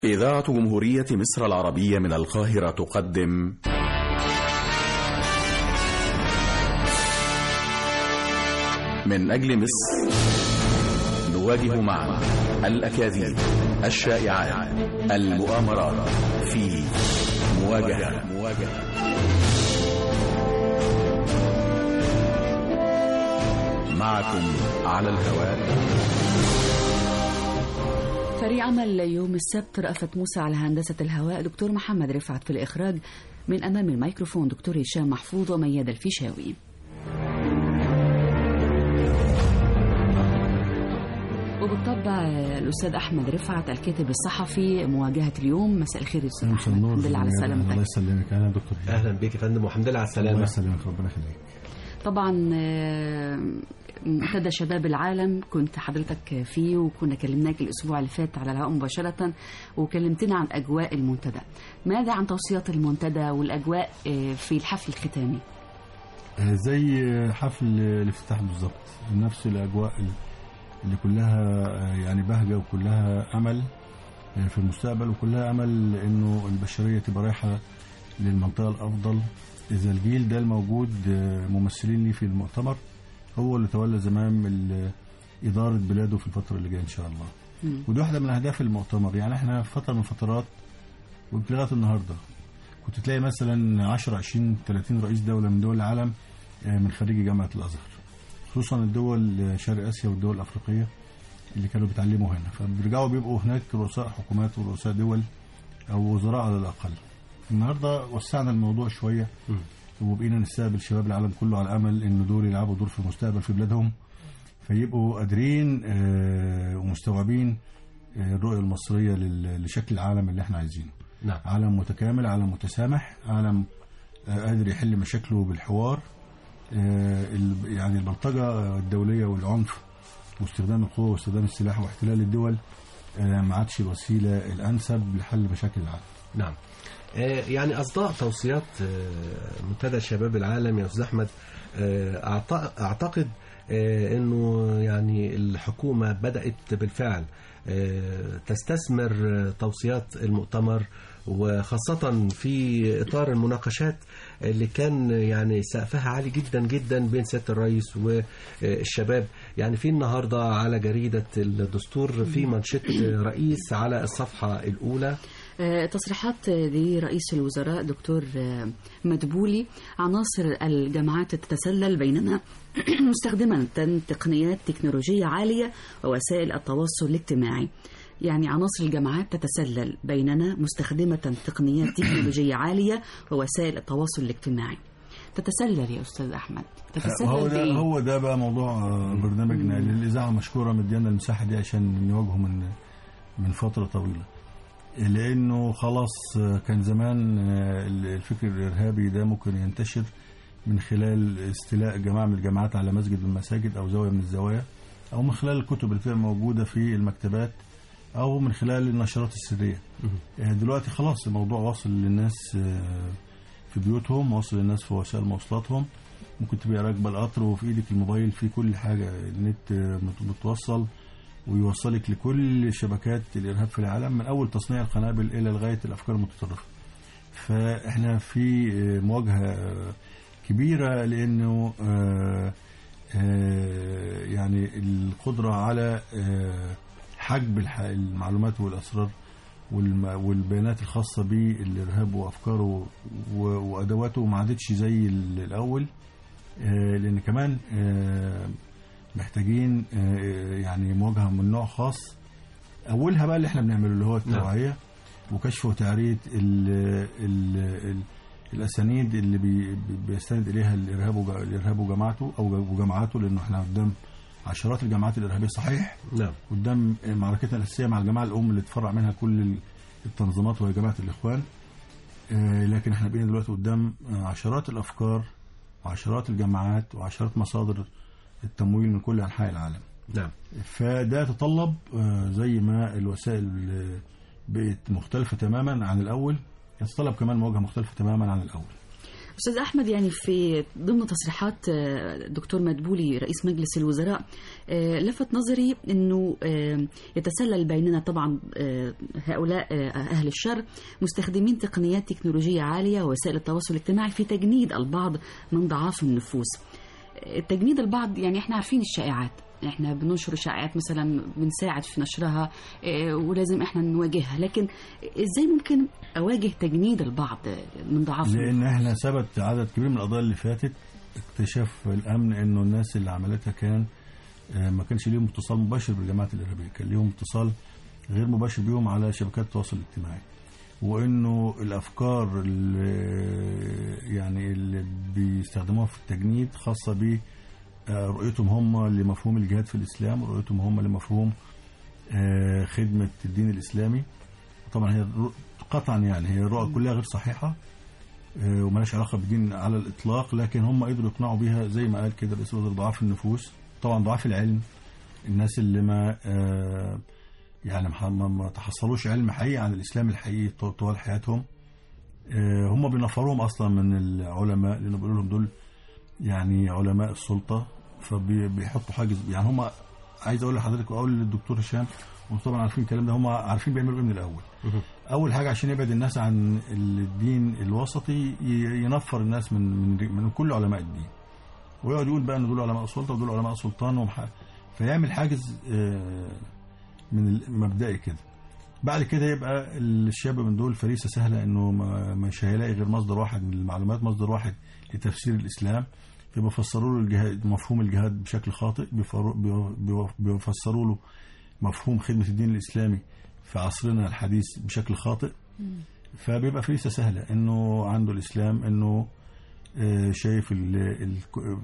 إذاعة جمهورية مصر العربية من القاهرة تقدم من أجل مصر نواجه معا الأكاذيب الشائعات المؤامرات في مواجهة مواجهة معكم على الهواء فريق عمل يوم السبت رأفت موسى على هندسة الهواء دكتور محمد رفعت في الإخراج من أمام الميكروفون دكتور هشام محفوظ ومياد الفيشاوي وبالطبع الأستاذ أحمد رفعت الكاتب الصحفي مواجهة اليوم مساء الخير يا أستاذ مساء أحمد النور الحمد لله على الله سلامتك يسلمك اهلا دكتور اهلا بك يا فندم والحمد لله على الله السلامه يسلمك ربنا يخليك طبعا آه، منتدى شباب العالم كنت حضرتك فيه وكنا كلمناك الاسبوع اللي فات على الهواء مباشره وكلمتنا عن اجواء المنتدى ماذا عن توصيات المنتدى والاجواء آه، في الحفل الختامي آه، زي حفل الافتتاح بالظبط نفس الاجواء اللي كلها آه، يعني بهجه وكلها امل آه، في المستقبل وكلها امل انه البشريه تبقى رايحه للمنطقه الافضل اذا الجيل ده الموجود آه، ممثلين ليه في المؤتمر هو اللي تولى زمام ال- اداره بلاده في الفتره اللي جايه ان شاء الله مم. ودي واحده من اهداف المؤتمر يعني احنا في فتره من الفترات ويمكن لغايه النهارده كنت تلاقي مثلا 10 20 30 رئيس دوله من دول العالم آه، من خريج جامعه الازهر خصوصا الدول آه، شرق اسيا والدول الافريقيه اللي كانوا بيتعلموا هنا فبيرجعوا بيبقوا هناك رؤساء حكومات ورؤساء دول او وزراء على الاقل النهارده وسعنا الموضوع شويه مم. وبقينا نستقبل شباب العالم كله على امل ان دول يلعبوا دور في المستقبل في بلادهم فيبقوا قادرين آه، ومستوعبين آه، الرؤيه المصريه لل- لشكل العالم اللي احنا عايزينه نعم عالم متكامل عالم متسامح عالم آه، قادر يحل مشاكله بالحوار آه، ال- يعني البلطجة الدولية والعنف واستخدام القوة واستخدام السلاح واحتلال الدول آه، ما عادش الوسيلة الأنسب لحل مشاكل العالم نعم آه، يعني أصداء توصيات آه، منتدى شباب العالم يا أستاذ أحمد آه، أعت- أعتقد آه، أنه يعني الحكومة بدأت بالفعل آه، تستثمر آه، توصيات المؤتمر وخاصة في إطار المناقشات اللي كان يعني سقفها عالي جدا جدا بين سيادة الرئيس والشباب يعني في النهاردة على جريدة الدستور في منشط رئيس على الصفحة الأولى آه، تصريحات لرئيس الوزراء دكتور آه، مدبولي عناصر الجامعات تتسلل بيننا مستخدما تقنيات تكنولوجية عالية ووسائل التواصل الاجتماعي يعني عناصر الجامعات تتسلل بيننا مستخدمة تقنيات تكنولوجية عالية ووسائل التواصل الاجتماعي تتسلل يا أستاذ أحمد تتسلل هو ده بإيه؟ هو ده بقى موضوع آه، برنامجنا الإذاعة مشكورة مدينا المساحة دي عشان نواجهه من من فترة طويلة لأنه خلاص آه، كان زمان آه، الفكر الإرهابي ده ممكن ينتشر من خلال استيلاء جماعة من الجامعات على مسجد من المساجد أو زاوية من الزوايا أو من خلال الكتب اللي بتبقى موجودة في المكتبات أو من خلال النشرات السرية آه، دلوقتي خلاص الموضوع واصل للناس آه، في بيوتهم واصل للناس في وسائل مواصلاتهم ممكن تبقى راكبه القطر وفي ايدك الموبايل فيه كل حاجه النت آه، مت- متوصل ويوصلك لكل شبكات الارهاب في العالم من اول تصنيع القنابل الى لغايه الافكار المتطرفه. فاحنا في آه، مواجهه آه، كبيره لانه آه، آه، يعني القدره على آه، حجب الح- المعلومات والاسرار والم- والبيانات الخاصة بالإرهاب وأفكاره و- وأدواته ما عادتش زي ال- الأول آه، لأن كمان آه، محتاجين آه، يعني مواجهة من نوع خاص أولها بقى اللي احنا بنعمله اللي هو التوعية وكشف وتعرية ال ال ال الأسانيد اللي بي بي- بيستند إليها الإرهاب وج- الإرهاب وجماعته أو ج- وجماعاته لأنه احنا قدام عشرات الجماعات الإرهابية صحيح نعم قدام معركتنا الأساسية مع الجماعة الأم اللي تفرع منها كل التنظيمات وهي جماعة الإخوان آه، لكن احنا بقينا دلوقتي قدام آه، عشرات الأفكار وعشرات الجماعات وعشرات مصادر التمويل من كل أنحاء العالم نعم فده يتطلب آه، زي ما الوسائل آه، بقت مختلفة تماما عن الأول يتطلب كمان مواجهة مختلفة تماما عن الأول استاذ احمد يعني في ضمن تصريحات آه، دكتور مدبولي رئيس مجلس الوزراء آه، لفت نظري انه آه، يتسلل بيننا طبعا آه، هؤلاء آه، اهل الشر مستخدمين تقنيات تكنولوجيه عاليه ووسائل التواصل الاجتماعي في تجنيد البعض من ضعاف النفوس آه، تجنيد البعض يعني احنا عارفين الشائعات احنا بننشر شائعات مثلا بنساعد في نشرها آه، ولازم احنا نواجهها لكن ازاي ممكن اواجه تجنيد البعض من ضعاف لان احنا ثبت عدد كبير من القضايا اللي فاتت اكتشف الامن انه الناس اللي عملتها كان آه، ما كانش ليهم اتصال مباشر بالجماعات الارهابيه كان ليهم اتصال غير مباشر بيهم على شبكات التواصل الاجتماعي وانه الافكار اللي يعني اللي بيستخدموها في التجنيد خاصه ب آه، رؤيتهم هم لمفهوم الجهاد في الاسلام ورؤيتهم هم لمفهوم آه، خدمه الدين الاسلامي طبعا هي الرؤ- قطعا يعني هي الرؤى كلها غير صحيحه آه، ومالهاش علاقه بالدين على الاطلاق لكن هم قدروا يقنعوا بيها زي ما قال كده رئيس الوزراء ضعاف النفوس طبعا ضعاف العلم الناس اللي ما آه، يعني ما- ما ما تحصلوش علم حقيقي عن الاسلام الحقيقي طو- طوال حياتهم آه، هم بينفروهم اصلا من العلماء لانه بيقولوا لهم دول يعني علماء السلطه فبيحطوا حاجز يعني هم عايز اقول لحضرتك واقول للدكتور هشام وطبعا عارفين الكلام ده هم عارفين بيعملوا ايه من الاول اول حاجه عشان يبعد الناس عن الدين الوسطي ي- ينفر الناس من من, من كل علماء الدين ويقعد يقول بقى ان دول علماء سلطه ودول علماء سلطان ومح... فيعمل حاجز آه، من المبدئي كده بعد كده يبقى الشاب من دول فريسه سهله انه ما- مش هيلاقي غير مصدر واحد من المعلومات مصدر واحد لتفسير الاسلام فبيفسروا له الجهاد مفهوم الجهاد بشكل خاطئ بيفر- بيو- بيو- بيفسروا له مفهوم خدمه الدين الاسلامي في عصرنا الحديث بشكل خاطئ فبيبقى فريسه سهله انه عنده الاسلام انه آه، شايف ال- ال-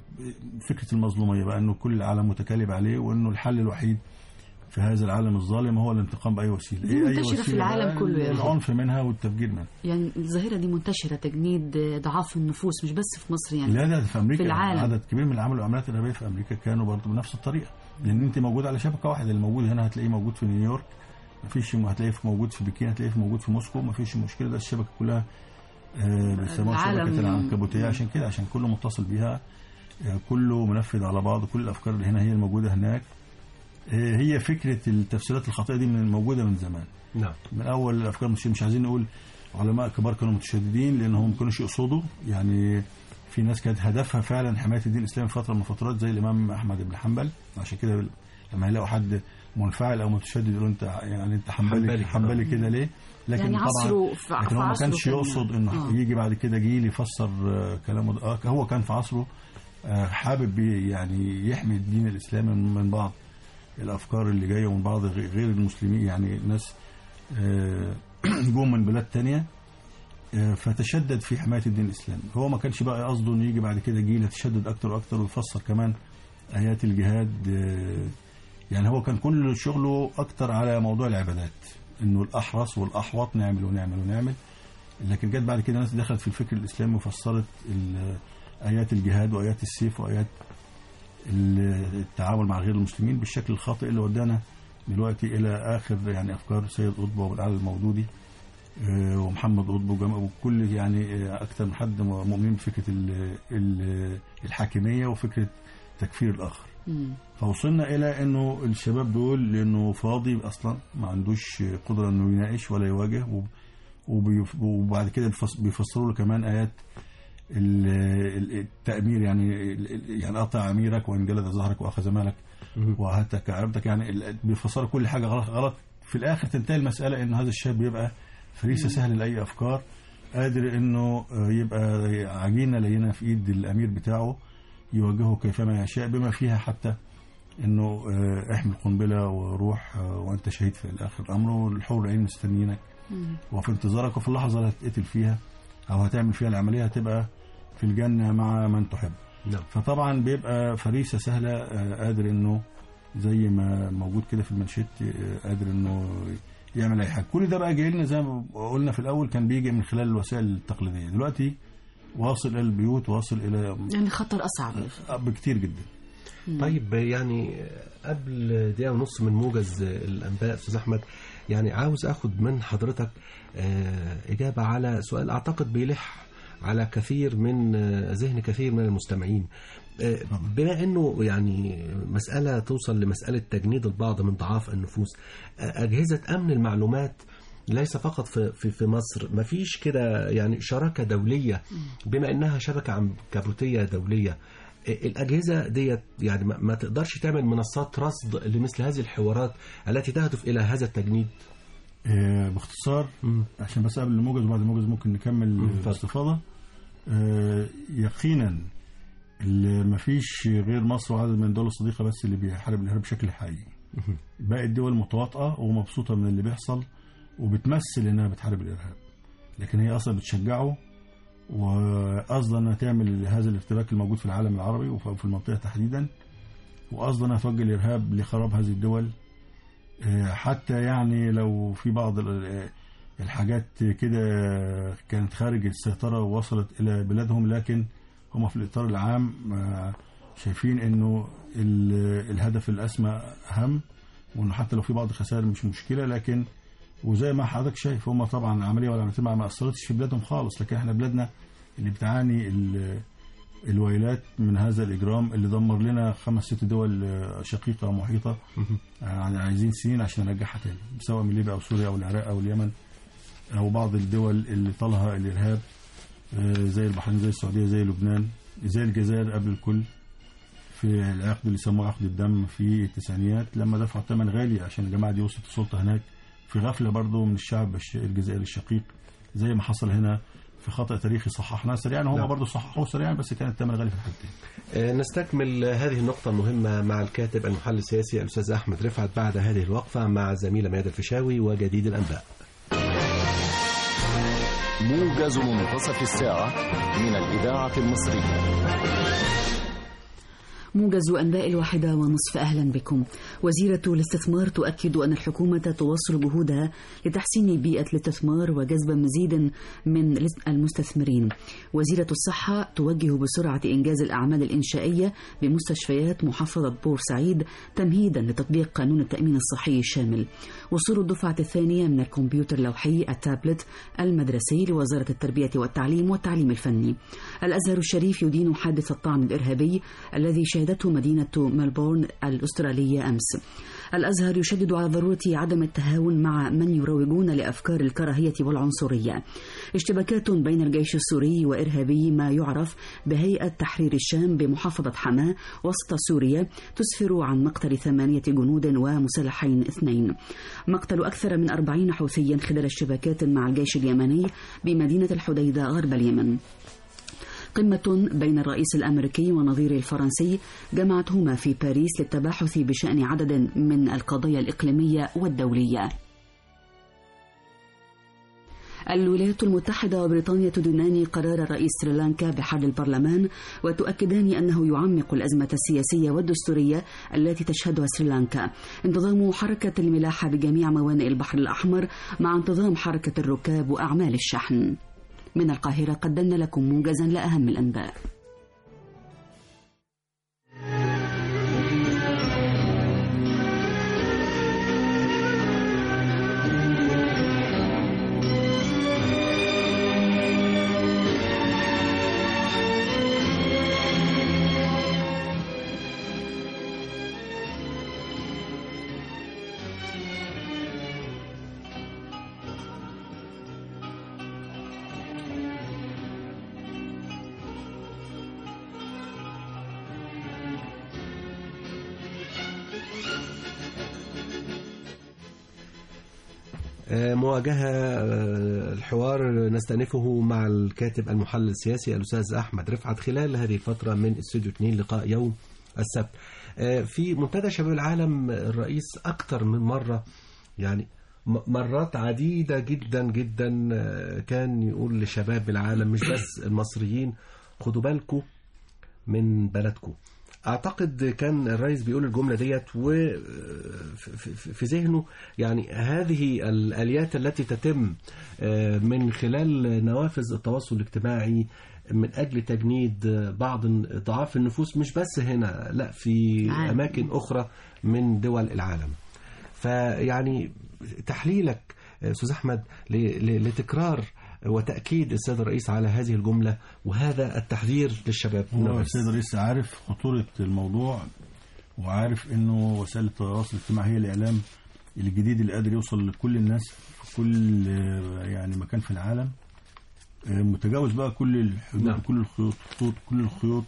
فكره المظلوميه بقى انه كل العالم متكالب عليه وانه الحل الوحيد في هذا العالم الظالم هو الانتقام باي وسيله دي إيه أي منتشرة في وسيلة العالم بقى؟ كله يعني. العنف منها والتفجير منها يعني الظاهرة دي منتشرة تجنيد ضعاف النفوس مش بس في مصر يعني لا ده في امريكا في العالم. عدد كبير من اللي عملوا عمليات ارهابيه في امريكا كانوا برضه بنفس الطريقه لان انت موجود على شبكه واحده اللي موجود هنا هتلاقيه موجود في نيويورك مفيش هتلاقيه في موجود في بكين هتلاقيه في موجود في موسكو مفيش مشكله ده الشبكه كلها آه، بيسموها العالم. شبكه العنكبوتيه عشان كده عشان كله متصل بيها آه، كله منفذ على بعض كل الافكار اللي هنا هي الموجوده هناك آه، هي فكره التفسيرات الخاطئه دي من موجوده من زمان نعم من اول الافكار مش مش عايزين نقول علماء كبار كانوا متشددين لانهم ما كانوش يقصدوا يعني في ناس كانت هدفها فعلا حمايه الدين الاسلامي فتره من الفترات زي الامام احمد بن حنبل عشان كده لما يلاقوا حد منفعل او متشدد يقولوا انت يعني انت حنبلي. حنبلي حنبلي كده ليه؟ لكن يعني طبعا عصره في لكن في هو ما عصره كانش كان- يقصد انه آه. يجي بعد كده جيل يفسر آه، كلامه ده آه، هو كان في عصره آه، حابب ي- يعني يحمي الدين الاسلامي من من بعض الافكار اللي جايه ومن بعض غ- غير المسلمين يعني ناس آه، جم من بلاد تانية آه، فتشدد في حمايه الدين الاسلامي هو ما كانش بقى قصده انه يجي بعد كده جيل يتشدد اكتر واكتر ويفسر كمان ايات الجهاد آه، يعني هو كان كل شغله اكتر على موضوع العبادات انه الاحرص والاحوط نعمل ونعمل ونعمل لكن جت بعد كده ناس دخلت في الفكر الاسلامي وفسرت ال- ايات الجهاد وايات السيف وايات ال- التعامل مع غير المسلمين بالشكل الخاطئ اللي ودانا دلوقتي الى اخر يعني افكار سيد قطب وابو المودودي آه، ومحمد قطب وجم- وكل يعني آه، اكثر من حد مؤمنين بفكره ال- ال- الحاكميه وفكره تكفير الاخر مم. فوصلنا الى انه الشباب دول لانه فاضي اصلا ما عندوش قدره انه يناقش ولا يواجه وب- وبيف- وبعد كده بيفس- بيفسروا له كمان ايات ال- ال- التامير يعني ال- ال- يعني قطع اميرك وان جلد ظهرك واخذ مالك وهتك عبدك يعني ال- بيفسروا كل حاجه غلط غلط في الاخر تنتهي المساله ان هذا الشاب يبقى فريسه سهل لاي افكار قادر انه آه، يبقى عجينه لينه في ايد الامير بتاعه يوجهه كيفما يشاء بما فيها حتى انه آه، احمل قنبله وروح آه، وانت شهيد في الاخر الامر والحور العين مستنيينك مم. وفي انتظارك وفي اللحظه اللي هتقتل فيها او هتعمل فيها العمليه هتبقى في الجنه مع من تحب نعم فطبعا بيبقى فريسه سهله آه، قادر انه زي ما موجود كده في المنشيت آه، قادر انه يعمل اي حاجه كل ده بقى جاي لنا زي ما قلنا في الاول كان بيجي من خلال الوسائل التقليديه دلوقتي واصل الى البيوت واصل الى يعني خطر أصعب بكتير جدا طيب يعني قبل دقيقة ونص من موجز الأنباء أستاذ أحمد يعني عاوز أخد من حضرتك آه، إجابة على سؤال أعتقد بيلح على كثير من آه، ذهن كثير من المستمعين آه، بما انه يعني مساله توصل لمساله تجنيد البعض من ضعاف النفوس آه، اجهزه امن المعلومات ليس فقط في في في مصر ما فيش كده يعني شراكه دوليه بما انها شبكه عنكبوتيه دوليه الأجهزة ديت يعني ما- ما تقدرش تعمل منصات رصد لمثل هذه الحوارات التي تهدف إلى هذا التجنيد آه، باختصار عشان بس قبل الموجز وبعد الموجز ممكن نكمل اتفضل. باستفاضه آه، يقينا اللي مفيش غير مصر وعدد من الدول الصديقه بس اللي بيحارب الارهاب بشكل حقيقي باقي الدول متواطئه ومبسوطه من اللي بيحصل وبتمثل انها بتحارب الارهاب لكن هي اصلا بتشجعه وقصدا انها تعمل هذا الارتباك الموجود في العالم العربي وفي المنطقه تحديدا وقصدا انها توجه الارهاب لخراب هذه الدول آه، حتى يعني لو في بعض ال- الحاجات كده كانت خارج السيطرة ووصلت إلى بلادهم لكن هم في الإطار العام آه، شايفين إنه ال- الهدف الأسمى أهم وإنه حتى لو في بعض الخسائر مش مشكلة لكن وزي ما حضرتك شايف هم طبعا العملية ولا عملية ما أثرتش في بلادهم خالص لكن احنا بلادنا اللي بتعاني ال- الويلات من هذا الإجرام اللي دمر لنا خمس ست دول آه، شقيقة محيطة يعني عايزين سنين عشان نرجعها تاني سواء من ليبيا او سوريا او العراق او اليمن او بعض الدول اللي طالها الارهاب آه، زي البحرين زي السعوديه زي لبنان زي الجزائر قبل الكل في العقد اللي سموه عقد الدم في التسعينيات لما دفعوا ثمن غالي عشان الجماعه دي وصلت السلطه هناك في غفله برضه من الشعب الش- الجزائري الشقيق زي ما حصل هنا في خطأ تاريخي صححناه سريعا هم نعم. برضه صححوه سريعا بس كان الثمن غالي في الحالتين آه، نستكمل هذه النقطة المهمة مع الكاتب المحلل السياسي الأستاذ أحمد رفعت بعد هذه الوقفة مع الزميلة ميادة الفيشاوي وجديد الأنباء موجز منتصف الساعة من الإذاعة المصرية موجز أنباء الواحدة ونصف أهلا بكم وزيرة الاستثمار تؤكد أن الحكومة تواصل جهودها لتحسين بيئة الاستثمار وجذب مزيد من المستثمرين وزيرة الصحة توجه بسرعة إنجاز الأعمال الإنشائية بمستشفيات محافظة بورسعيد تمهيدا لتطبيق قانون التأمين الصحي الشامل وصول الدفعة الثانية من الكمبيوتر اللوحي التابلت المدرسي لوزارة التربية والتعليم والتعليم الفني الأزهر الشريف يدين حادث الطعن الإرهابي الذي شهدته مدينة ملبورن الأسترالية أمس الأزهر يشدد على ضرورة عدم التهاون مع من يروجون لأفكار الكراهية والعنصرية اشتباكات بين الجيش السوري وإرهابي ما يعرف بهيئة تحرير الشام بمحافظة حماة وسط سوريا تسفر عن مقتل ثمانية جنود ومسلحين اثنين مقتل أكثر من أربعين حوثيا خلال اشتباكات مع الجيش اليمني بمدينة الحديدة غرب اليمن قمة بين الرئيس الأمريكي ونظيره الفرنسي جمعتهما في باريس للتباحث بشأن عدد من القضايا الإقليمية والدولية الولايات المتحدة وبريطانيا تدينان قرار رئيس سريلانكا بحل البرلمان وتؤكدان أنه يعمق الأزمة السياسية والدستورية التي تشهدها سريلانكا انتظام حركة الملاحة بجميع موانئ البحر الأحمر مع انتظام حركة الركاب وأعمال الشحن من القاهرة قدمنا لكم موجزا لأهم الأنباء مواجهة الحوار نستأنفه مع الكاتب المحلل السياسي الأستاذ أحمد رفعت خلال هذه الفترة من استوديو 2 لقاء يوم السبت في منتدى شباب العالم الرئيس أكثر من مرة يعني مرات عديدة جدا جدا كان يقول لشباب العالم مش بس المصريين خدوا بالكم من بلدكم اعتقد كان الرئيس بيقول الجمله ديت وفي ذهنه يعني هذه الاليات التي تتم من خلال نوافذ التواصل الاجتماعي من اجل تجنيد بعض ضعاف النفوس مش بس هنا لا في اماكن اخرى من دول العالم فيعني تحليلك استاذ احمد لتكرار وتأكيد السيد الرئيس على هذه الجملة وهذا التحذير للشباب هو السيد الرئيس عارف خطورة الموضوع وعارف انه وسائل التواصل الاجتماعي هي الاعلام الجديد اللي قادر يوصل لكل الناس في كل آه، يعني مكان في العالم آه، متجاوز بقى كل الحدود نعم. كل الخيوط خطوط كل الخيوط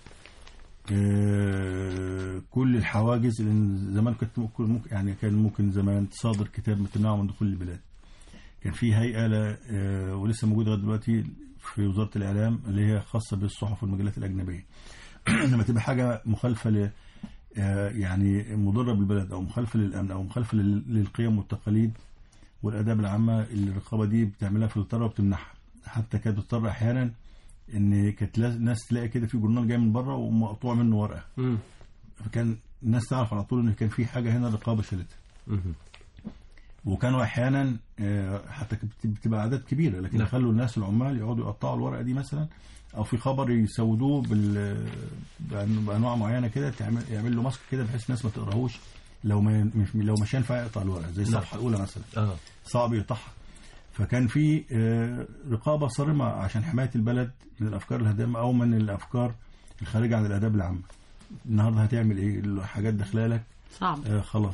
آه، كل الحواجز لان زمان كنت ممكن ممكن- يعني كان ممكن زمان تصادر كتاب تمنعه من دخول البلاد كان في هيئه لا- آه، ولسه موجوده لغايه دلوقتي في وزاره الاعلام اللي هي خاصه بالصحف والمجلات الاجنبيه لما تبقى حاجه مخالفه ل آه، يعني مضره بالبلد او مخالفه للامن او مخالفه لل- للقيم والتقاليد والاداب العامه اللي الرقابه دي بتعملها فلتره وبتمنعها حتى كانت بتضطر احيانا ان كانت لاز- ناس تلاقي كده في جورنال جاي من بره ومقطوع منه ورقه مم. فكان الناس تعرف على طول ان كان في حاجه هنا الرقابه شالتها مم. وكانوا احيانا آه، حتى كانت بتبقى اعداد كبيره لكن نعم. يخلوا الناس العمال يقعدوا يقطعوا الورقه دي مثلا او في خبر يسودوه بال بأن- بانواع معينه كده تعمل يعمل له ماسك كده بحيث الناس ما تقراهوش لو ما مش لو مش هينفع يقطع الورقه زي الصفحه الاولى مثلا اه صعب يقطعها فكان في آه، رقابه صارمه عشان حمايه البلد من الافكار الهدامه او من الافكار الخارجه عن الاداب العامه النهارده هتعمل ايه الحاجات داخله لك صعب آه خلاص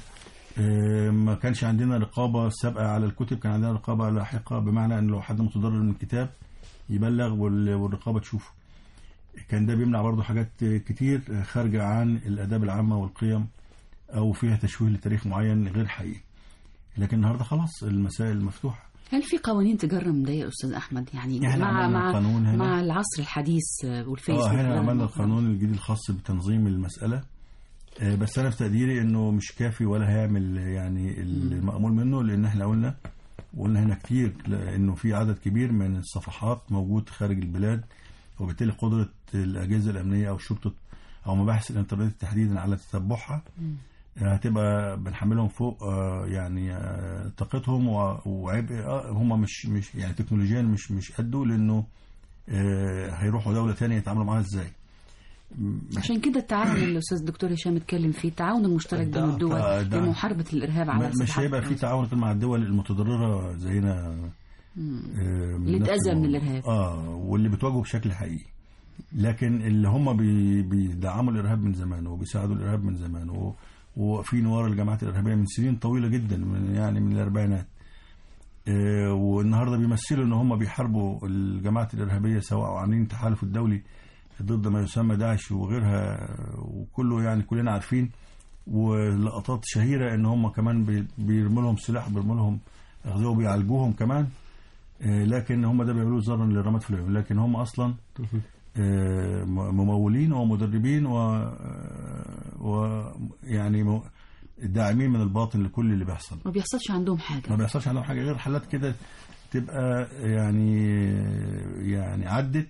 آه ما كانش عندنا رقابة سابقة على الكتب كان عندنا رقابة لاحقة بمعنى ان لو حد متضرر من الكتاب يبلغ وال- والرقابة تشوفه كان ده بيمنع برضه حاجات كتير آه، خارجة عن الآداب العامة والقيم أو فيها تشويه لتاريخ معين غير حقيقي لكن النهارده خلاص المسائل مفتوحة هل في قوانين تجرم ده يا استاذ احمد يعني إحنا مع عملنا مع قانون هنا. مع العصر الحديث آه، والفيسبوك اه هنا وغيرها. عملنا القانون الجديد الخاص بتنظيم المسألة آه، بس انا في تقديري انه مش كافي ولا هيعمل يعني المأمول منه لان احنا قلنا وقلنا هنا كتير لانه في عدد كبير من الصفحات موجود خارج البلاد وبالتالي قدرة الأجهزة الأمنية أو شرطة أو مباحث الإنترنت تحديدا على تتبعها آه، هتبقى بنحملهم فوق آه، يعني آه، طاقتهم و- وعبء آه، هم مش مش يعني تكنولوجيا مش مش قده لأنه آه، هيروحوا دولة تانية يتعاملوا معاها ازاي عشان كده التعاون اللي الاستاذ الدكتور هشام اتكلم فيه التعاون المشترك بين ده- الدول ده- ده- لمحاربه الارهاب على ما- مش الصفحات هيبقى في تعاون غير مع الدول المتضررة زينا آه، من اللي نفس اتأذى من الموضوع. الإرهاب. اه واللي بتواجهه بشكل حقيقي لكن اللي هم بي بيدعموا الارهاب من زمان وبيساعدوا الارهاب من زمان و- وواقفين ورا الجماعات الارهابيه من سنين طويله جدا من يعني من الاربعينات آه، والنهارده بيمثلوا ان هم بيحاربوا الجماعات الارهابيه سواء عاملين التحالف الدولي ضد ما يسمى داعش وغيرها وكله يعني كلنا عارفين ولقطات شهيره ان هم كمان بي- بيرموا لهم سلاح بيرموا لهم اغذيه وبيعالجوهم كمان آه، لكن هم ده بيعملوه ضررا للرماد في العيون لكن هم اصلا آه، م- ممولين ومدربين و آه، ويعني م- داعمين من الباطن لكل اللي بيحصل ما بيحصلش عندهم ما حاجه بيحصلش عندهم حاجه غير حالات كده تبقى يعني يعني عدت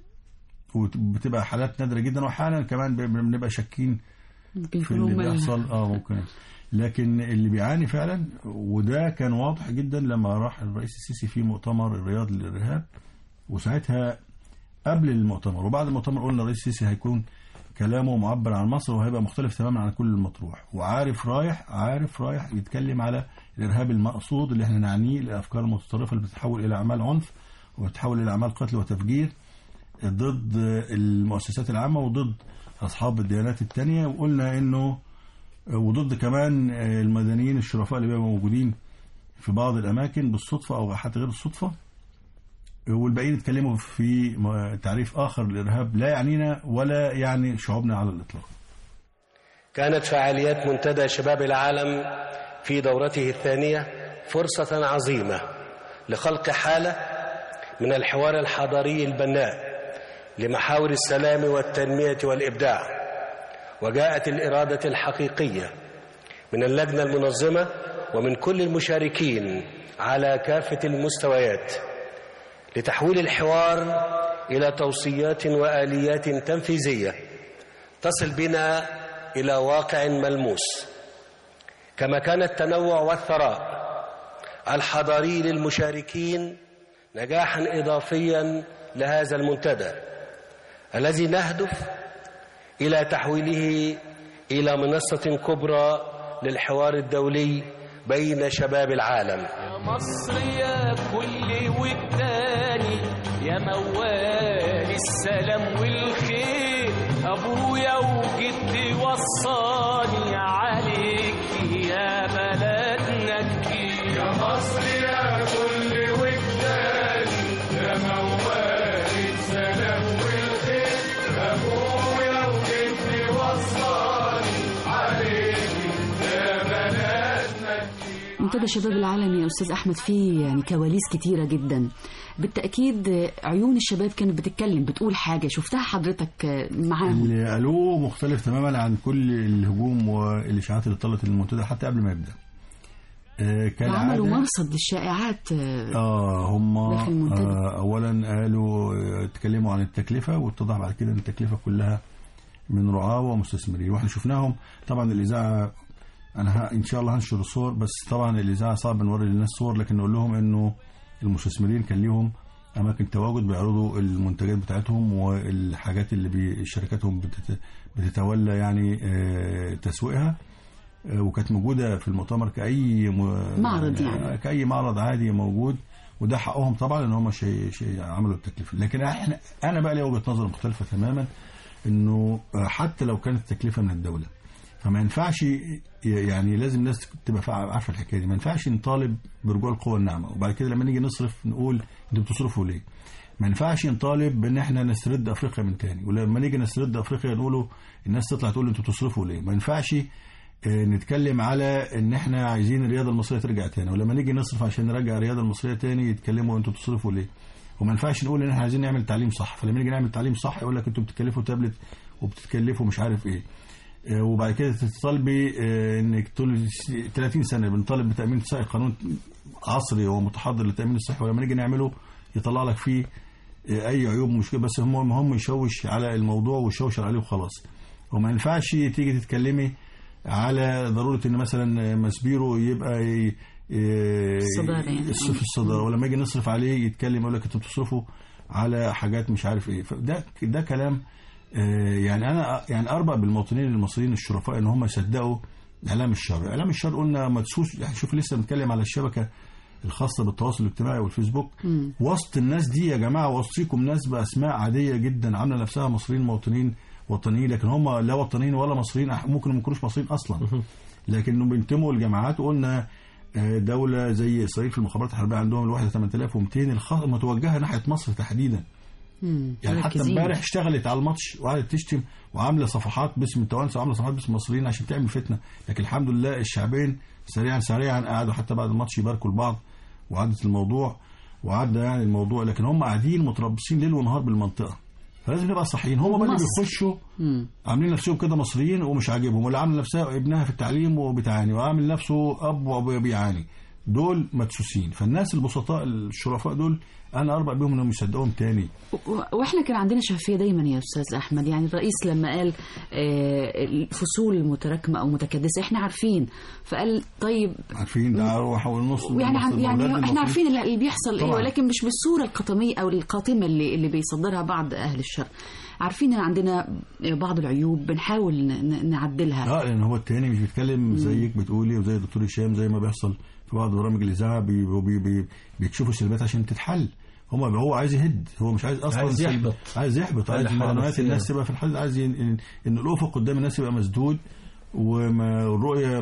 وبتبقى حالات نادره جدا واحيانا كمان ب- بنبقى شاكين ممكن في يكونوا اللي هم ال- بيحصل اه ممكن لكن اللي بيعاني فعلا وده كان واضح جدا لما راح الرئيس السيسي في مؤتمر الرياض للارهاب وساعتها قبل المؤتمر وبعد المؤتمر قلنا الرئيس السيسي هيكون كلامه معبر عن مصر وهيبقى مختلف تماما عن كل المطروح وعارف رايح عارف رايح يتكلم على الارهاب المقصود اللي احنا نعنيه الافكار المتطرفه اللي بتتحول الى اعمال عنف وبتتحول الى اعمال قتل وتفجير ضد المؤسسات العامه وضد اصحاب الديانات التانية وقلنا انه وضد كمان المدنيين الشرفاء اللي بيبقوا موجودين في بعض الاماكن بالصدفه او حتى غير الصدفه والباقيين اتكلموا في م- تعريف اخر للارهاب لا يعنينا ولا يعني شعوبنا على الاطلاق كانت فعاليات منتدى شباب العالم في دورته الثانية فرصة عظيمة لخلق حالة من الحوار الحضاري البناء لمحاور السلام والتنمية والإبداع وجاءت الإرادة الحقيقية من اللجنة المنظمة ومن كل المشاركين على كافة المستويات لتحويل الحوار إلى توصيات وآليات تنفيذية تصل بنا إلى واقع ملموس كما كان التنوع والثراء الحضاري للمشاركين نجاحا إضافيا لهذا المنتدى الذي نهدف إلى تحويله إلى منصة كبرى للحوار الدولي بين شباب العالم يا مصر يا كل وداد يا موال السلام والخير ابويا وجدي وصاني عليك يا بلدنا كتير يا مصر يا كل وجدان يا موال السلام والخير ابويا وجدي وصاني عليك يا بلدنا منتدى شباب العالم يا استاذ احمد فيه يعني كواليس كتيره جدا بالتاكيد عيون الشباب كانت بتتكلم بتقول حاجه شفتها حضرتك معاهم اللي قالوه مختلف تماما عن كل الهجوم والاشاعات اللي طلت للمنتدى حتى قبل ما يبدا آه، كان عملوا عادة- مرصد للشائعات آه، اه هم داخل المنتدى. آه اولا قالوا آه، اتكلموا عن التكلفه واتضح بعد كده ان التكلفه كلها من رعاه ومستثمرين واحنا شفناهم طبعا الاذاعه انا ه- ان شاء الله هنشر الصور بس طبعا الاذاعه صعب نوري للناس صور لكن نقول لهم انه المستثمرين كان ليهم اماكن تواجد بيعرضوا المنتجات بتاعتهم والحاجات اللي بي شركاتهم بتت- بتتولى يعني آه، تسويقها آه، وكانت موجوده في المؤتمر كاي م- معرض يعني. كاي معرض عادي موجود وده حقهم طبعا ان هم شيء شيء عملوا التكلفه لكن احنا انا بقى لي وجهه نظر مختلفه تماما انه آه، حتى لو كانت التكلفه من الدوله فما ينفعش ي- يعني لازم الناس تبقى فا- عارفه الحكايه دي ما ينفعش نطالب برجوع القوى الناعمه وبعد كده لما نيجي نصرف نقول انتوا بتصرفوا ليه ما ينفعش نطالب بان احنا نسترد افريقيا من تاني ولما نيجي نسترد افريقيا نقولوا الناس تطلع تقول انتوا بتصرفوا ليه ما ينفعش آه، نتكلم على ان احنا عايزين الرياضه المصريه ترجع تاني ولما نيجي نصرف عشان نرجع الرياضه المصريه تاني يتكلموا انتوا بتصرفوا ليه وما ينفعش نقول ان احنا عايزين نعمل تعليم صح فلما نيجي نعمل تعليم صح يقول لك انتوا بتكلفوا تابلت وبتتكلفوا مش عارف ايه آه، وبعد كده تطالبي آه، انك طول 30 سنه بنطالب بتامين صحي قانون عصري ومتحضر للتامين الصحي ولما نيجي نعمله يطلع لك فيه آه، اي عيوب مشكله بس هم المهم يشوش على الموضوع ويشوش عليه وخلاص وما ينفعش تيجي تتكلمي على ضروره ان مثلا مسبيرو يبقى ي- ي- الصدارة يعني. في الصداره ولما يجي نصرف عليه يتكلم يقول لك انتوا بتصرفوا على حاجات مش عارف ايه فده ده كلام آه، يعني انا يعني اربع بالمواطنين المصريين الشرفاء ان هم يصدقوا اعلام الشر اعلام الشر قلنا مدسوس يعني شوف لسه بنتكلم على الشبكه الخاصه بالتواصل الاجتماعي والفيسبوك وسط الناس دي يا جماعه وسطيكم ناس باسماء عاديه جدا عامله نفسها مصريين مواطنين وطنيين لكن هم لا وطنيين ولا مصريين أح- ممكن ما يكونوش مصريين اصلا لكنهم بينتموا لجماعات وقلنا آه، دولة زي إسرائيل في المخابرات الحربية عندهم الواحدة 8200 الخ- متوجهة ناحية مصر تحديدا مم، يعني حتى مركزين. امبارح اشتغلت على الماتش وقعدت تشتم وعامله صفحات باسم التوانسه وعامله صفحات باسم المصريين عشان تعمل فتنه لكن الحمد لله الشعبين سريعا سريعا قعدوا حتى بعد الماتش يباركوا لبعض وعدت الموضوع وعدى يعني الموضوع لكن هم قاعدين متربصين ليل ونهار بالمنطقه فلازم نبقى صحيين هم بقى اللي مصر. بيخشوا مم. عاملين نفسهم كده مصريين ومش عاجبهم واللي عامل نفسها ابنها في التعليم وبتعاني وعامل نفسه اب وبيعاني دول مدسوسين فالناس البسطاء الشرفاء دول انا اربع بيهم انهم يصدقوهم تاني و- واحنا كان عندنا شفافيه دايما يا استاذ احمد يعني الرئيس لما قال آه، الفصول متراكمه او متكدسه احنا عارفين فقال طيب عارفين ده روح والنص يعني عن- يعني احنا عارفين اللي اللي بيحصل ايه طبعاً. ولكن مش بالصوره القطميه او القاتمه اللي اللي بيصدرها بعض اهل الشر عارفين ان عندنا بعض العيوب بنحاول ن- ن- نعدلها اه لان هو التاني مش بيتكلم زيك بتقولي وزي الدكتور هشام زي ما بيحصل في بعض برامج الاذاعه بي بي بي بيكشفوا سلبيات عشان تتحل هم هو عايز يهد هو مش عايز اصلا عايز سلب. يحبط. عايز يحبط عايز حالة معنويات نفسية. الناس تبقى في الحل عايز ين- ان, إن الافق قدام الناس يبقى مسدود وما والرؤيه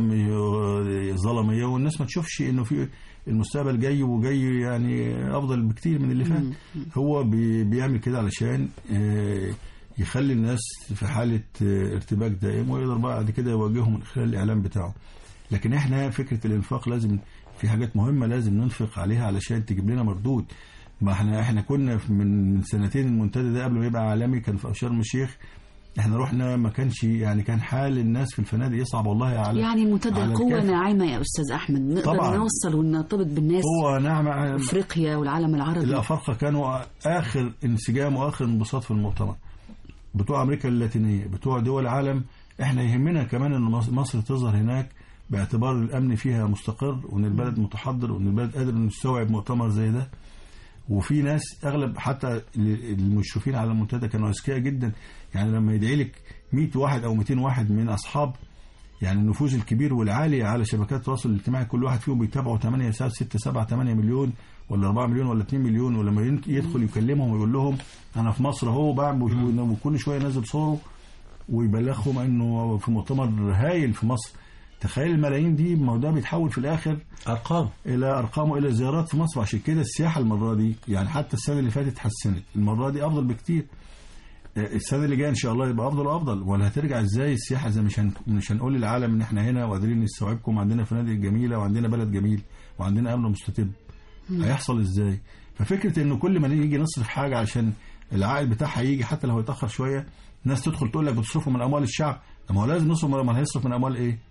م- ظلاميه والناس ما تشوفش انه في المستقبل جاي وجاي يعني افضل بكتير من اللي فات هو بي بيعمل كده علشان آه، يخلي الناس في حاله آه، ارتباك دائم ويقدر بعد كده يواجههم من خلال الاعلام بتاعه لكن احنا فكره الانفاق لازم في حاجات مهمه لازم ننفق عليها علشان تجيب لنا مردود ما احنا احنا كنا في- من من سنتين المنتدى ده قبل ما يبقى عالمي كان في شرم الشيخ احنا رحنا ما كانش يعني كان حال الناس في الفنادق يصعب والله على يعني المنتدى على قوه الكافر. ناعمه يا استاذ احمد نقدر طبعاً. نوصل ونرتبط بالناس هو نعم افريقيا والعالم العربي الافارقه كانوا اخر انسجام واخر انبساط في المؤتمر بتوع امريكا اللاتينيه بتوع دول العالم احنا يهمنا كمان ان مص- مصر تظهر هناك باعتبار الامن فيها مستقر وان البلد متحضر وان البلد قادر انه يستوعب مؤتمر زي ده وفي ناس اغلب حتى ال- المشرفين على المنتدى كانوا اذكياء جدا يعني لما يدعي لك 100 واحد او 200 واحد من اصحاب يعني النفوذ الكبير والعالي على شبكات التواصل الاجتماعي كل واحد فيهم بيتابعه 8 ساعات 6 7 8 مليون ولا 4 مليون ولا 2 مليون ولما ين- يدخل يكلمهم ويقول لهم انا في مصر اهو بعمل وكل شويه نازل صوره ويبلغهم انه في مؤتمر هايل في مصر تخيل الملايين دي ما هو ده بيتحول في الاخر ارقام الى ارقام والى زيارات في مصر عشان كده السياحه المره دي يعني حتى السنه اللي فاتت اتحسنت المره دي افضل بكتير آه، السنه اللي جايه ان شاء الله يبقى افضل وافضل ولا هترجع ازاي السياحه زي مش هن... مش هنقول للعالم ان احنا هنا وقادرين نستوعبكم عندنا فنادق جميله وعندنا بلد جميل وعندنا امن مستتب هيحصل ازاي ففكره انه كل ما نيجي نصرف حاجه عشان العائد بتاعها يجي حتى لو هيتاخر شويه ناس تدخل تقول لك بتصرفوا من اموال الشعب طب ما هو لازم نصرف من هيصرف من اموال ايه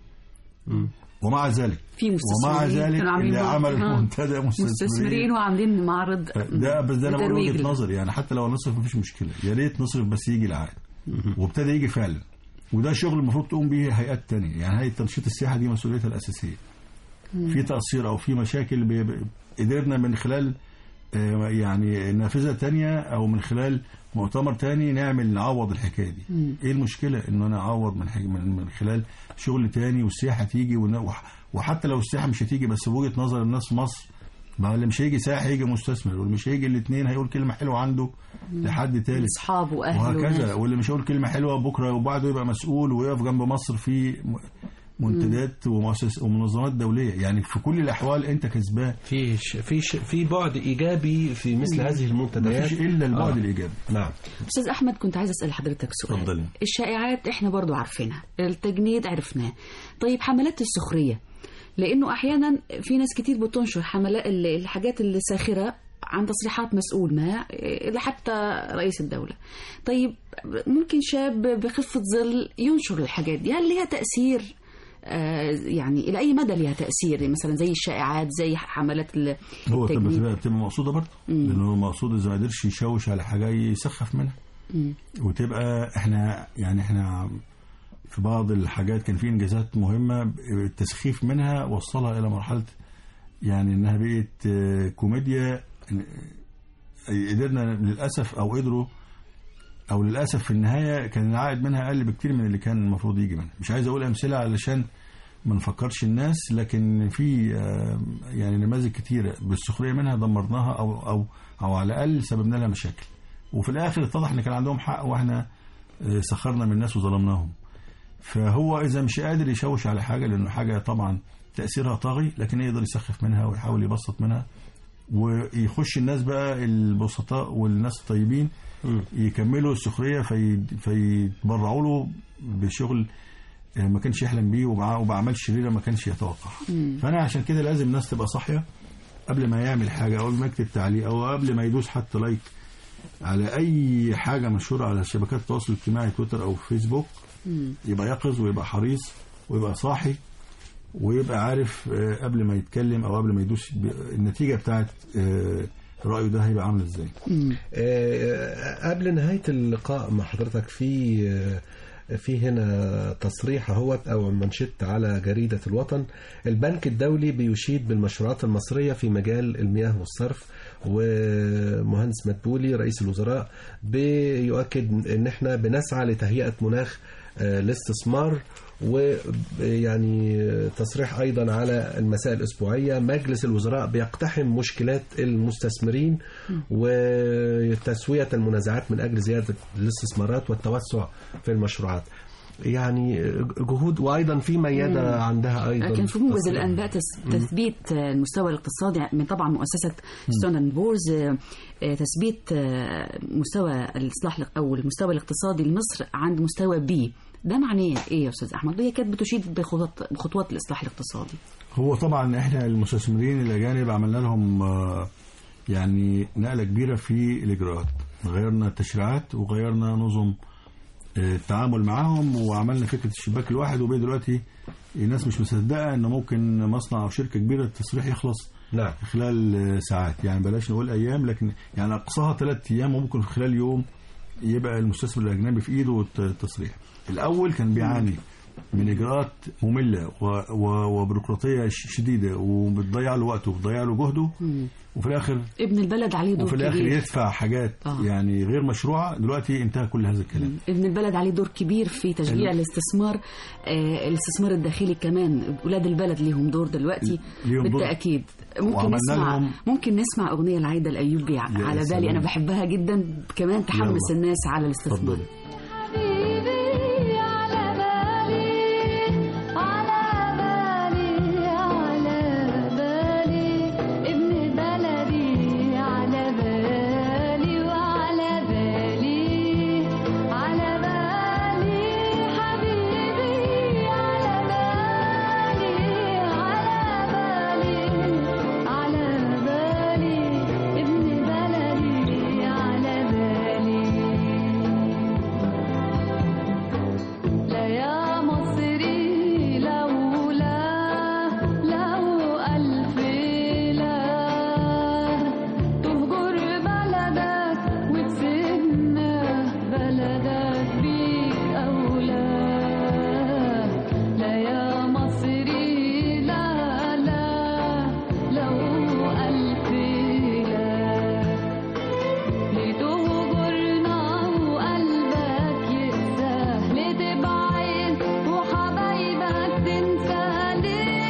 ومع ذلك في مستثمرين ومع ذلك كانوا عاملين اللي بعض- عمل آه. منتدى مستثمرين مستثمرين وعاملين معرض ده بس ده انا بقول لترويج وجهه له. نظري يعني حتى لو نصرف مفيش مشكله يا ريت نصرف بس يجي العائد وابتدى يجي فعلا وده شغل المفروض تقوم به هيئات تانية يعني هيئه تنشيط السياحه دي مسؤوليتها الاساسيه في تقصير او في مشاكل بي- بي- قدرنا من خلال آه، يعني نافذه تانية او من خلال مؤتمر تاني نعمل نعوض الحكايه دي ايه المشكله ان انا اعوض من حاجة من, من خلال شغل تاني والسياحه تيجي ون- وح- وحتى لو السياحه مش هتيجي بس بوجهه نظر الناس في مصر ما اللي مش هيجي سائح هيجي مستثمر واللي مش هيجي الاثنين هيقول كلمه حلوه عنده لحد ثالث اصحابه واهله وهكذا وناس. واللي مش هيقول كلمه حلوه بكره وبعده يبقى مسؤول ويقف جنب مصر في م- منتدات ومؤسس ومنظمات دوليه يعني في كل الاحوال انت كسبان في ش... في ش... في بعد ايجابي في مثل هذه ما المنتديات فيش الا البعد آه. الايجابي نعم استاذ احمد كنت عايز اسال حضرتك سؤال اتفضلي. الشائعات احنا برضو عارفينها التجنيد عرفناه طيب حملات السخريه لانه احيانا في ناس كتير بتنشر حملات ال- الحاجات الساخره عن تصريحات مسؤول ما إيه، حتى رئيس الدولة طيب ممكن شاب بخفة ظل ينشر الحاجات دي هل ليها تأثير آه، يعني إلى أي مدى ليها تأثير مثلا زي الشائعات زي حملات ال- هو طب التجنيد بتبقى بتبقى مقصوده برضه لان هو مقصود اذا ما قدرش يشوش على حاجه يسخف منها مم. وتبقى احنا يعني احنا في بعض الحاجات كان في انجازات مهمه التسخيف منها وصلها الى مرحله يعني انها بقت آه، كوميديا آه، قدرنا للاسف او قدروا او للاسف في النهايه كان العائد منها اقل بكتير من اللي كان المفروض يجي منها مش عايز اقول امثله علشان ما نفكرش الناس لكن في آه، يعني نماذج كتيره بالسخريه منها دمرناها او او او على الاقل سببنا لها مشاكل وفي الاخر اتضح ان كان عندهم حق واحنا آه، سخرنا من الناس وظلمناهم فهو اذا مش قادر يشوش على حاجه لانه حاجه طبعا تاثيرها طاغي لكن يقدر يسخف منها ويحاول يبسط منها ويخش الناس بقى البسطاء والناس الطيبين يكملوا السخريه في فيتبرعوا له بشغل آه، ما كانش يحلم بيه وبع- وبأعمال شريره ما كانش يتوقعها فانا عشان كده لازم الناس تبقى صاحيه قبل ما يعمل حاجه او قبل ما يكتب تعليق او قبل ما يدوس حتى لايك على اي حاجه مشهوره على شبكات التواصل الاجتماعي تويتر او فيسبوك يبقى يقظ ويبقى حريص ويبقى صاحي ويبقى عارف آه، قبل ما يتكلم او قبل ما يدوس ب- النتيجه بتاعت آه، رايه ده هيبقى عامل ازاي آه، قبل نهاية اللقاء مع حضرتك في آه، في هنا تصريح اهوت او منشط على جريدة الوطن البنك الدولي بيشيد بالمشروعات المصرية في مجال المياه والصرف ومهندس مدبولي رئيس الوزراء بيؤكد ان احنا بنسعى لتهيئة مناخ آه، الاستثمار ويعني تصريح ايضا على المساء الاسبوعيه مجلس الوزراء بيقتحم مشكلات المستثمرين وتسويه المنازعات من اجل زياده الاستثمارات والتوسع في المشروعات يعني جهود وايضا في ميادة عندها ايضا كان في موجز تصريح. الانباء تس- تثبيت آه، المستوى الاقتصادي من طبعا مؤسسه ستاندرد بورز آه، آه، تثبيت آه، مستوى الاصلاح الاق- او المستوى الاقتصادي لمصر عند مستوى بي ده معناه ايه يا استاذ احمد هي كانت بتشيد بخطوات بخطوات الاصلاح الاقتصادي هو طبعا احنا المستثمرين الاجانب عملنا لهم آه، يعني نقله كبيره في الاجراءات غيرنا التشريعات وغيرنا نظم آه، التعامل معاهم وعملنا فكره الشباك الواحد وبقى دلوقتي الناس مش مصدقه ان ممكن مصنع او شركه كبيره التصريح يخلص نعم في خلال آه، ساعات يعني بلاش نقول ايام لكن يعني اقصاها ثلاث ايام وممكن في خلال يوم يبقى المستثمر الاجنبي في ايده الت- التصريح الاول كان بيعاني من اجراءات ممله و- و- وبيروقراطيه ش- شديده وبتضيع له وقته وبتضيع له جهده وفي الاخر ابن البلد عليه دور وفي الاخر كبير يدفع حاجات آه. يعني غير مشروعه دلوقتي انتهى كل هذا الكلام ابن البلد عليه دور كبير في تشجيع ال- الاستثمار آه الاستثمار الداخلي كمان اولاد البلد ليهم دور دلوقتي ليهم دور. بالتاكيد ممكن وعملنا نسمع لهم- ممكن نسمع اغنيه لعايده الايوبي ع- يا على بالي سلام. انا بحبها جدا كمان تحمس يلا. الناس على الاستثمار اتفضلي حبيبي على بالي على بالي على بالي ابن بلدي على بالي وعلى بالي على بالي حبيبي على بالي على بالي على بالي ابن بلدي على بالي لا يا مصري لولا لو ألف لا تهجر بلدك وتسيبنا بلدك بيك أولى لا يا مصري لا لا لو ألف لا لتهجرنا وقلبك يقسى لتبعد وحبايبك تنسى ليه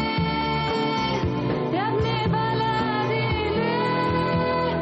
يا ابن بلدي ليه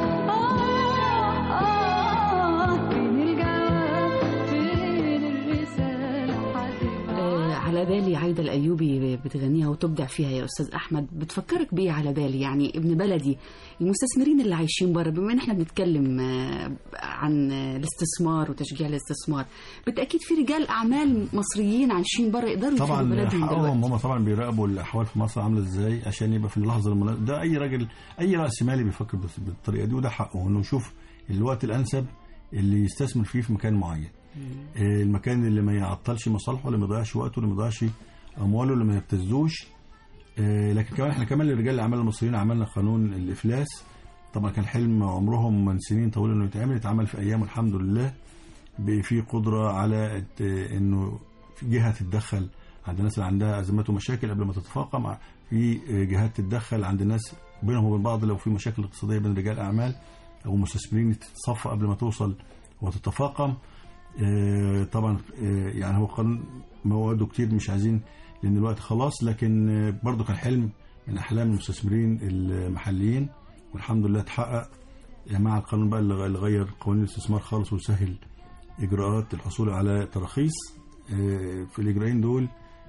آه آه فين الجواب فين الرسالة هتبعت آه على بالي عايده الايوبي بتغنيها وتبدع فيها يا استاذ احمد بتفكرك بايه على بالي يعني ابن بلدي المستثمرين اللي عايشين بره بما ان احنا بنتكلم آه، عن آه، الاستثمار وتشجيع الاستثمار بالتاكيد في رجال اعمال مصريين عايشين بره يقدروا يفيدوا طبعا بلدهم حقهم دلوقتي هم طبعا بيراقبوا الاحوال في مصر عامله ازاي عشان يبقى في اللحظه المناسبه ده اي راجل اي راس مالي بيفكر بس- بالطريقه دي وده حقه انه يشوف الوقت الانسب اللي يستثمر فيه في مكان معين آه، المكان اللي ما يعطلش مصالحه اللي ما يضيعش وقته اللي ما يضيعش امواله اللي ما يبتزوش آه، لكن كمان احنا كمان لرجال الاعمال المصريين عملنا قانون الافلاس طبعا كان حلم عمرهم من سنين طويله انه يتعمل اتعمل في ايام الحمد لله بقى في قدره على الت- انه في جهه تتدخل عند الناس اللي عندها ازمات ومشاكل قبل ما تتفاقم في جهات تتدخل عند الناس بينهم وبين بعض لو في مشاكل اقتصاديه بين رجال اعمال او مستثمرين تتصفى قبل ما توصل وتتفاقم آه، طبعا آه، يعني هو قانون مواده كتير مش عايزين لان الوقت خلاص لكن آه، برضه كان حلم من احلام المستثمرين المحليين والحمد لله اتحقق يعني مع القانون بقى اللي اللي غير قوانين الاستثمار خالص وسهل اجراءات الحصول على تراخيص آه، في الاجراءين دول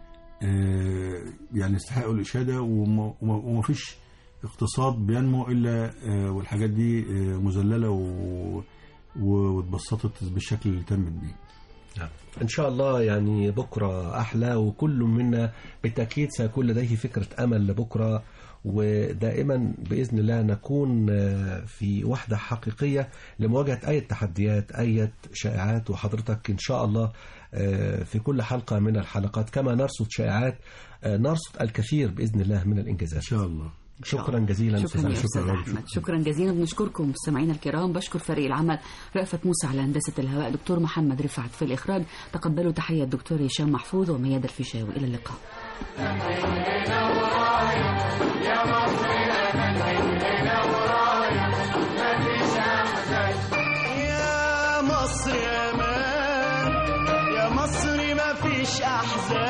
آه، يعني يستحقوا الاشاده وما- وما وما فيش اقتصاد بينمو الا آه، والحاجات دي آه، مذلله و- و- واتبسطت بالشكل اللي تمت بيه نعم. إن شاء الله يعني بكرة أحلى وكل منا بالتأكيد سيكون لديه فكرة أمل لبكرة ودائما بإذن الله نكون آه، في وحدة حقيقية لمواجهة أي تحديات أي شائعات وحضرتك إن شاء الله آه، في كل حلقة من الحلقات كما نرصد شائعات آه، نرصد الكثير بإذن الله من الإنجازات ان شاء الله شكرا جزيلا شكرا أستاذ يا أحمد. استاذ شكراً. احمد شكرا جزيلا بنشكركم مستمعينا الكرام بشكر فريق العمل رأفت موسى على هندسه الهواء دكتور محمد رفعت في الاخراج تقبلوا تحيه الدكتور هشام محفوظ ومياد الفيشاوي الى اللقاء يا مصر يا مان يا مصر ما فيش احزان